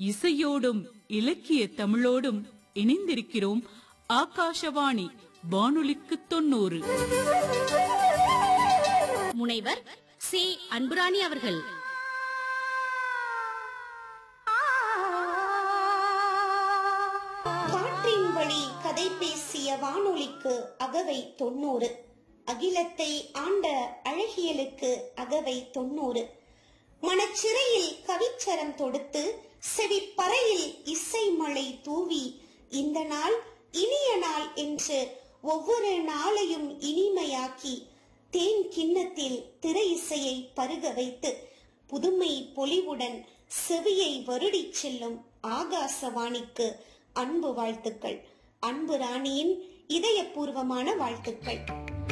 இசையோடும் இலக்கிய தமிழோடும் இணைந்திருக்கிறோம் ஆகாஷவாணி வானொலிக்கு தொண்ணூறு முனைவர் சி அன்புராணி அவர்கள் காற்றின் வழி கதை பேசிய வானொலிக்கு அகவை தொண்ணூறு அகிலத்தை ஆண்ட அழகியலுக்கு அகவை தொண்ணூறு மனச்சிறையில் கவிச்சரம் தொடுத்து செவிப்பறையில் இசை மழை தூவி இந்த நாள் இனிய நாள் என்று ஒவ்வொரு நாளையும் இனிமையாக்கி தேன் கிண்ணத்தில் திரை இசையை பருக வைத்து புதுமை பொலிவுடன் செவியை வருடிச் செல்லும் ஆகாசவாணிக்கு அன்பு வாழ்த்துக்கள் அன்பு ராணியின் இதயபூர்வமான வாழ்த்துக்கள்